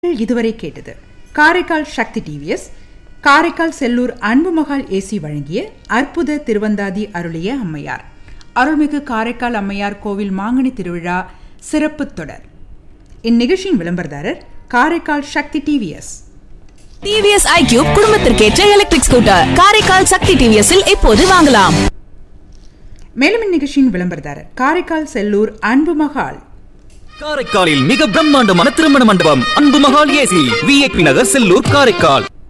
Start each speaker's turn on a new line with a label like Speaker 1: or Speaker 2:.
Speaker 1: நீங்கள் இதுவரை கேட்டது காரைக்கால் சக்தி டிவிஎஸ் காரைக்கால் செல்லூர் அன்புமகால் ஏசி வழங்கிய அற்புத திருவந்தாதி அருளிய அம்மையார் அருள்மிகு காரைக்கால் அம்மையார் கோவில் மாங்கனி திருவிழா சிறப்பு தொடர் இந்நிகழ்ச்சியின் விளம்பரதாரர் Karaikal Sakthi TVS
Speaker 2: TVS iQube குடும்பத்திற்கேற்ற எலக்ட்ரிக் ஸ்கூட்டர் காரைக்கால் சக்தி டிவிஎஸ்ஸில் இப்போது வாங்கலாம்
Speaker 1: மேலும் இந்நிகழ்ச்சியின் விளம்பரதாரர் காரைக்கால் செல்லூர் அன்புமகால்
Speaker 3: காரைக்காலில் மிக பிரம்மாண்டமான திருமண மண்டபம் அன்பு மகால் ஏசி விஐபி நகர் செல்லூர் காரைக்கால்